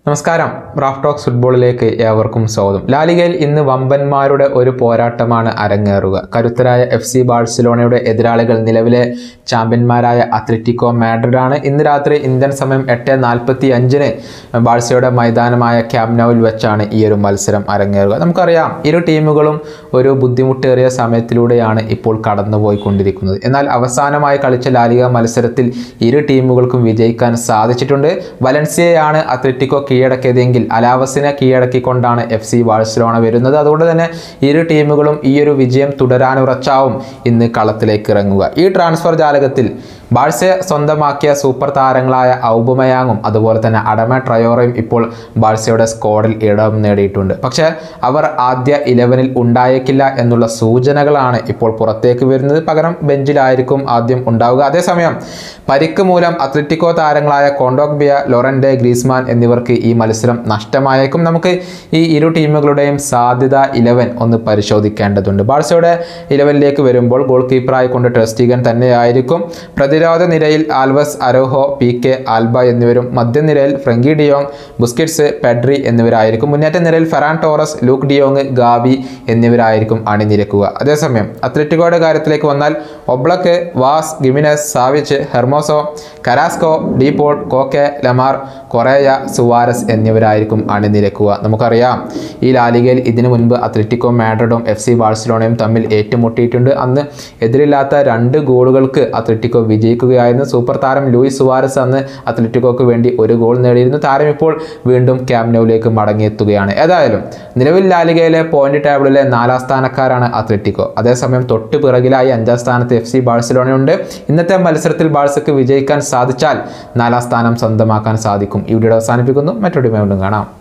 നമസ്കാരം Raf talks ഫുട്ബോളിലേക്ക് ഏവർക്കും സ്വാഗതം ലാലിഗയിൽ ഇന്ന് വമ്പന്മാരുടെ ഒരു പോരാട്ടമാണ് അരങ്ങേറുക കരുത്തരായ എഫ് സി ബാഴ്സലോണയുടെ എതിരാളികൾ നിലവിലെ ചാമ്പ്യന്മാരായ അത്ലറ്റിക്കോ മാഡ്രിഡാണ് ഇന്ന് രാത്രി ഇന്ത്യൻ സമയം എട്ട് നാൽപ്പത്തി അഞ്ചിന് ബാഴ്സയുടെ മൈതാനമായ ക്യാബ്നൌവിൽ വെച്ചാണ് ഈ ഒരു മത്സരം അരങ്ങേറുക നമുക്കറിയാം ഇരു ടീമുകളും ഒരു ബുദ്ധിമുട്ടേറിയ സമയത്തിലൂടെയാണ് ഇപ്പോൾ കടന്നുപോയിക്കൊണ്ടിരിക്കുന്നത് എന്നാൽ അവസാനമായി കളിച്ച ലാലിക മത്സരത്തിൽ ഇരു ടീമുകൾക്കും വിജയിക്കാൻ സാധിച്ചിട്ടുണ്ട് വലൻസിയയാണ് അത്ലറ്റിക്കോ കീഴടക്കിയതെങ്കിൽ അലാവസിനെ കീഴടക്കിക്കൊണ്ടാണ് എഫ് സി ബാഴ്സലോണ വരുന്നത് അതുകൊണ്ട് തന്നെ ഇരു ടീമുകളും ഈ ഒരു വിജയം തുടരാനുറച്ചാവും ഇന്ന് കളത്തിലേക്ക് ഇറങ്ങുക ഈ ട്രാൻസ്ഫർ ജാലകത്തിൽ ബാഴ്സയെ സ്വന്തമാക്കിയ സൂപ്പർ താരങ്ങളായ ഔബമയാങ്ങും അതുപോലെ തന്നെ അടമ ട്രയോറയും ഇപ്പോൾ ബാഴ്സയുടെ സ്ക്വാഡിൽ ഇടം നേടിയിട്ടുണ്ട് പക്ഷേ അവർ ആദ്യ ഇലവനിൽ ഉണ്ടായേക്കില്ല എന്നുള്ള സൂചനകളാണ് ഇപ്പോൾ പുറത്തേക്ക് വരുന്നത് പകരം ബെഞ്ചിലായിരിക്കും ആദ്യം ഉണ്ടാവുക അതേസമയം പരിക്ക് മൂലം അത്ലറ്റിക്കോ താരങ്ങളായ കോണ്ടോഗ്ബിയ ലോറൻഡെ ഗ്രീസ്മാൻ എന്നിവർക്ക് ഈ മത്സരം നഷ്ടമായേക്കും നമുക്ക് ഈ ഇരു ടീമുകളുടെയും സാധ്യത ഇലവൻ ഒന്ന് പരിശോധിക്കേണ്ടതുണ്ട് ബാഴ്സയുടെ ഇലവനിലേക്ക് വരുമ്പോൾ ഗോൾ കീപ്പറായി കൊണ്ട് ടെസ്റ്റീഗൻ തന്നെയായിരിക്കും പ്രതിരോധ നിരയിൽ Alves Araujo Pique Alba എന്നിവരും മധ്യനിരയിൽ ഫ്രങ്കി ഡിയോങ് ബുസ്കിറ്റ്സ് പെഡ്രി എന്നിവരായിരിക്കും മുന്നേറ്റ നിരയിൽ Ferran Torres Luuk de Jong Gavi എന്നിവരായിരിക്കും അണിനിരക്കുക അതേസമയം അത്ലറ്റിക്കോയുടെ കാര്യത്തിലേക്ക് വന്നാൽ Oblak Wass Gimenez Savic Hermoso Carrasco De Paul Koke Lemar Correa Suarez എന്നിവരായിരിക്കും അണിനിരക്കുക നമുക്കറിയാം ഈ ലാലികയിൽ ഇതിനു മുൻപ് അത്ലറ്റിക്കോ മാഡ്രിഡും എഫ് സി ബാഴ്സലോണയും തമ്മിൽ ഏറ്റുമുട്ടിയിട്ടുണ്ട് അന്ന് എതിരില്ലാത്ത രണ്ട് ഗോളുകൾക്ക് അത്ലറ്റിക്കോ വിജയിക്കുകയായിരുന്നു സൂപ്പർ താരം ലൂയിസ് സുവാരസ് അന്ന് അത്ലറ്റിക്കോക്ക് വേണ്ടി ഒരു ഗോൾ നേടിയിരുന്നു താരം ഇപ്പോൾ വീണ്ടും ക്യാമ്നൌവിലേക്ക് മടങ്ങിയെത്തുകയാണ് ഏതായാലും നിലവിൽ ലാലികയിലെ പോയിന്റ് ടേബിളിലെ നാലാം സ്ഥാനക്കാരാണ് അത്ലറ്റിക്കോ അതേസമയം തൊട്ട് പിറകിലായി അഞ്ചാം സ്ഥാനത്ത് എഫ് സി ബാഴ്സലോണയുണ്ട് ഇന്നത്തെ മത്സരത്തിൽ ബാഴ്സക്ക് വിജയിക്കാൻ സാധിച്ചാൽ നാലാം സ്ഥാനം സ്വന്തമാക്കാൻ സാധിക്കും ഈ വീഡിയോ അവസാനിപ്പിക്കുന്നു മറ്റൊരു വീണ്ടും കാണാം